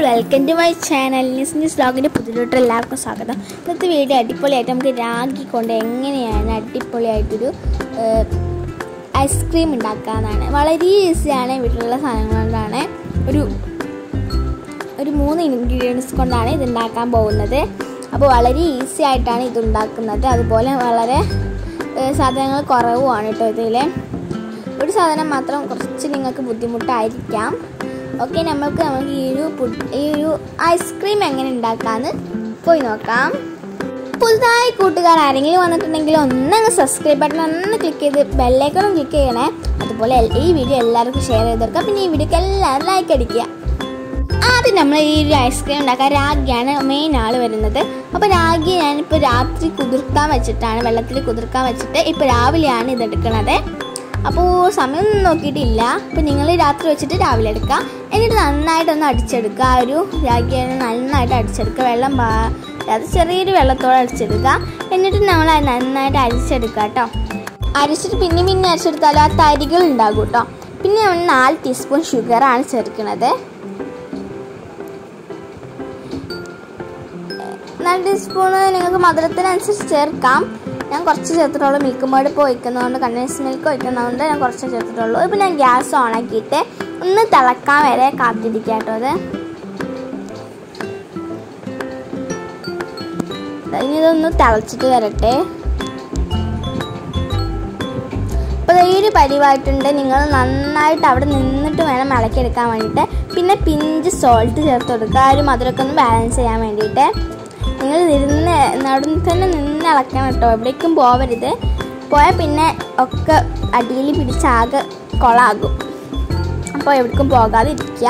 welcome to my channel news news ബ്ലോഗിൻ്റെ പുതിയലോട്ട് എല്ലാവർക്കും സ്വാഗതം ഇന്നത്തെ വീഡിയോ അടിപൊളിയായിട്ട് നമുക്ക് രാഗി കൊണ്ട് എങ്ങനെയാണ് അടിപൊളിയായിട്ടൊരു ഐസ്ക്രീം ഉണ്ടാക്കാമെന്നാണ് വളരെ ഈസിയാണ് വീട്ടിലുള്ള സാധനങ്ങൾ കൊണ്ടാണ് ഒരു ഒരു മൂന്ന് ഇൻഗ്രീഡിയൻസ് കൊണ്ടാണ് ഇത് ഉണ്ടാക്കാൻ പോകുന്നത് അപ്പോൾ വളരെ ഈസി ആയിട്ടാണ് ഇത് ഉണ്ടാക്കുന്നത് അതുപോലെ വളരെ ഏഹ്, സാധനങ്ങൾ കുറവുമാണ് കേട്ടോ ഇതിൽ ഒരു സാധനം മാത്രം കുറച്ച് നിങ്ങൾക്ക് ബുദ്ധിമുട്ടായിരിക്കാം ഓക്കെ നമുക്ക് നമുക്ക് ഈ ഒരു പുഡ്- ഈ ഒരു ഐസ്ക്രീം എങ്ങനെ ഉണ്ടാക്കാമെന്ന് പോയി നോക്കാം പുതുതായി കൂട്ടുകാർ ആരെങ്കിലും വന്നിട്ടുണ്ടെങ്കിൽ ഒന്നങ്ങ് സബ്സ്ക്രൈബ് ബട്ടൺ ഒന്ന് ക്ലിക്ക് ചെയ്ത് ബെല്ലൈക്കണും ക്ലിക്ക് ചെയ്യണേ അതുപോലെ എൽ- ഈ വീഡിയോ എല്ലാവർക്കും ഷെയർ ചെയ്ത് കൊടുക്കുക പിന്നെ ഈ വീഡിയോക്ക് എല്ലാവരും ലൈക്ക് അടിക്കുക ആദ്യം നമ്മൾ ഈ ഒരു ഐസ്ക്രീം ഉണ്ടാക്കാൻ രാഗിയാണ് മെയിൻ ആൾ വരുന്നത് അപ്പോൾ രാഗി ഞാനിപ്പോൾ രാത്രി കുതിർക്കാൻ വെച്ചിട്ടാണ് വെള്ളത്തിൽ കുതിർക്കാൻ വെച്ചിട്ട് ഇപ്പോൾ രാവിലെയാണ് ഇത് എടുക്കുന്നത് അപ്പോൾ സമയമൊന്നും നോക്കിയിട്ടില്ല അപ്പോൾ നിങ്ങൾ രാത്രി വെച്ചിട്ട് രാവിലെ എടുക്കുക എന്നിട്ട് നന്നായിട്ടൊന്ന് അടിച്ചെടുക്കുക ആ ഒരു രാഗി നന്നായിട്ട് അടിച്ചെടുക്കുക വെള്ളം പാ അത് ചെറിയൊരു വെള്ളത്തോടെ അടിച്ചെടുക്കുക എന്നിട്ട് നമ്മൾ അത് നന്നായിട്ട് അരിച്ചെടുക്കുക കേട്ടോ അരിച്ചിട്ട് പിന്നെ പിന്നെ അരിച്ചെടുത്താൽ ആ തരികൾ ഉണ്ടാകും കേട്ടോ പിന്നെ നമ്മൾ നാല് ടീസ്പൂൺ ഷുഗറാണ് ചേർക്കുന്നത് നാല് ടീസ്പൂണ് നിങ്ങൾക്ക് മധുരത്തിനനുസരിച്ച് ചേർക്കാം ഞാൻ കുറച്ച് ചേർത്തിട്ടുള്ളൂ മിൽക്ക് മേഡ് ഇപ്പോൾ ഒഴിക്കുന്നതുകൊണ്ട് കണ്ടൻസ് മിൽക്ക് ഒഴിക്കുന്നതുകൊണ്ട് ഞാൻ കുറച്ച് ചേർത്തിട്ടുള്ളൂ ഇപ്പം ഞാൻ ഗ്യാസ് ഓണാക്കിയിട്ട് ഒന്ന് തിളക്കാൻ വരെ കാത്തിരിക്കാം കേട്ടോ അത് ഇനി ഇതൊന്ന് തിളച്ചിട്ട് വരട്ടെ അപ്പോൾ ഈ ഒരു പരിവായിട്ടുണ്ട് നിങ്ങൾ നന്നായിട്ട് അവിടെ നിന്നിട്ട് വേണം ഇളക്കിയെടുക്കാൻ വേണ്ടിയിട്ട് പിന്നെ പിഞ്ച് സോൾട്ട് ചേർത്ത് കൊടുക്കുക ആ ഒരു മധുരമൊക്കെ ഒന്ന് ബാലൻസ് ചെയ്യാൻ വേണ്ടിയിട്ട് നിങ്ങൾ ഇരുന്ന് അവിടെ തന്നെ നിന്ന് ഇളക്കണം കേട്ടോ എവിടേക്കും പോവരുത് പോയാൽ പിന്നെ ഒക്കെ അടിയിൽ പിടിച്ചാകെ കൊളാകും അപ്പോൾ എവിടേക്കും പോകാതെ ഇരിക്കുക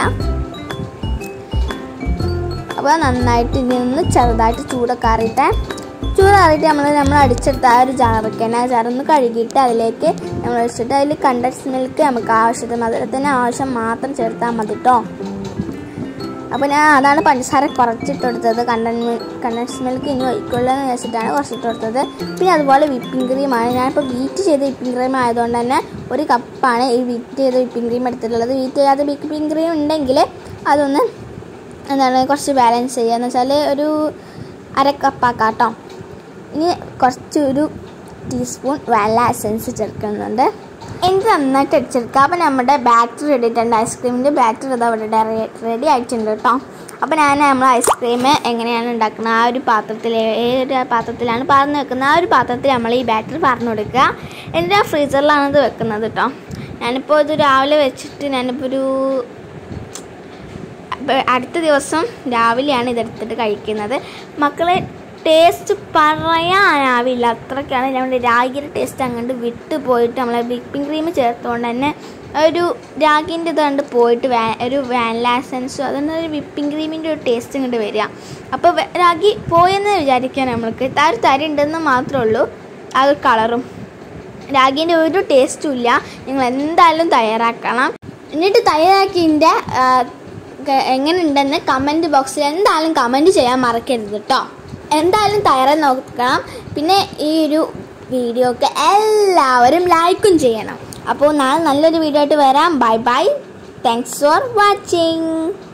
അപ്പോൾ നന്നായിട്ട് ഇതിൽ നിന്ന് ചെറുതായിട്ട് ചൂടൊക്കെ അറിയിട്ടെ ചൂടാറിയിട്ട് നമ്മൾ നമ്മൾ അടിച്ചെടുത്ത ആ ഒരു ജാറൊക്കെയാണ് ആ ജാറൊന്ന് കഴുകിയിട്ട് അതിലേക്ക് നമ്മൾ വെച്ചിട്ട് അതിൽ കണ്ടൻസ് മിൽക്ക് നമുക്ക് ആവശ്യത്തിന് മധുരത്തിന് ആവശ്യം മാത്രം ചേർത്താൽ മതി കേട്ടോ അപ്പോൾ ഞാൻ അതാണ് പഞ്ചസാര കുറച്ചിട്ട് കൊടുത്തത് കണ്ടൻ കണ്ടൻസ് മിൽക്ക് ഇനി ഒഴിക്കുള്ളൂ എന്ന് വെച്ചിട്ടാണ് കുറച്ചിട്ട് കൊടുത്തത് പിന്നെ അതുപോലെ വിപ്പിംഗ് ക്രീമാണ് ഞാനിപ്പോൾ ബീറ്റ് ചെയ്ത വിപ്പിംഗ് ക്രീം ആയതുകൊണ്ട് തന്നെ ഒരു കപ്പാണ് ഈ ബീറ്റ് ചെയ്ത വിപ്പിംഗ് ക്രീം എടുത്തിട്ടുള്ളത് ബീറ്റ് ചെയ്യാത്ത വിപ്പിംഗ് ക്രീം ഉണ്ടെങ്കിൽ അതൊന്ന് എന്താണ് കുറച്ച് ബാലൻസ് ചെയ്യുക എന്ന് വെച്ചാൽ ഒരു അര കപ്പാക്കാം കേട്ടോ ഇനി കുറച്ച് ഒരു ടീസ്പൂൺ വാനില എസൻസ് ചേർക്കുന്നുണ്ട് എനിക്ക് നന്നായിട്ട് അടിച്ചെടുക്കുക അപ്പോൾ നമ്മുടെ ബാറ്ററി റെഡി ആയിട്ടുണ്ട് ഐസ്ക്രീമിൻ്റെ ബാറ്ററി ഇത് അവിടെ റെഡി ആയിട്ടുണ്ട് കേട്ടോ അപ്പോൾ ഞാൻ നമ്മൾ ഐസ്ക്രീം എങ്ങനെയാണ് ഉണ്ടാക്കുന്നത് ആ ഒരു പാത്രത്തിൽ ഏതൊരു പാത്രത്തിലാണ് പറന്ന് വെക്കുന്നത് ആ ഒരു പാത്രത്തിൽ നമ്മൾ ഈ ബാറ്ററി പറന്ന് കൊടുക്കുക എന്നിട്ട് ആ ഫ്രീസറിലാണ് ഇത് വെക്കുന്നത് കേട്ടോ ഞാനിപ്പോൾ ഇത് രാവിലെ വെച്ചിട്ട് ഞാനിപ്പോൾ ഒരു അപ്പോൾ അടുത്ത ദിവസം രാവിലെയാണ് ഇതെടുത്തിട്ട് കഴിക്കുന്നത് മക്കളെ ടേസ്റ്റ് പറയാനാവില്ല അത്രയ്ക്കാണ് നമ്മുടെ രാഗിയുടെ ടേസ്റ്റ് അങ്ങോട്ട് വിട്ട് പോയിട്ട് നമ്മളെ വിപ്പിംഗ് ക്രീം ചേർത്തുകൊണ്ട് തന്നെ ഒരു രാഗിൻ്റെ ഇത് കണ്ട് പോയിട്ട് വാ ഒരു വാനില എസൻസും അതൊന്നും ഒരു വിപ്പിംഗ് ക്രീമിൻ്റെ ഒരു ടേസ്റ്റ് ഇങ്ങോട്ട് വരിക അപ്പോൾ വെ- രാഗി പോയെന്ന് വിചാരിക്കാൻ നമ്മൾക്ക് ആ ഒരു തരി ഉണ്ടെന്ന് മാത്രമേ ഉള്ളൂ ആ ഒരു കളറും രാഗിൻ്റെ ഒരു ടേസ്റ്റും ഇല്ല നിങ്ങൾ എന്തായാലും തയ്യാറാക്കണം എന്നിട്ട് തയ്യാറാക്കിയതിൻ്റെ എങ്ങനെ ഉണ്ടെന്ന് കമൻറ്റ് ബോക്സിൽ എന്തായാലും കമൻറ്റ് ചെയ്യാൻ മറക്കരുത് കേട്ടോ എന്തായാലും തയ്യാറായി നോക്കണം പിന്നെ ഈ ഒരു വീഡിയോക്ക് എല്ലാവരും ലൈക്കും ചെയ്യണം അപ്പോൾ നാളെ നല്ലൊരു വീഡിയോ ആയിട്ട് വരാം bye bye thanks for watching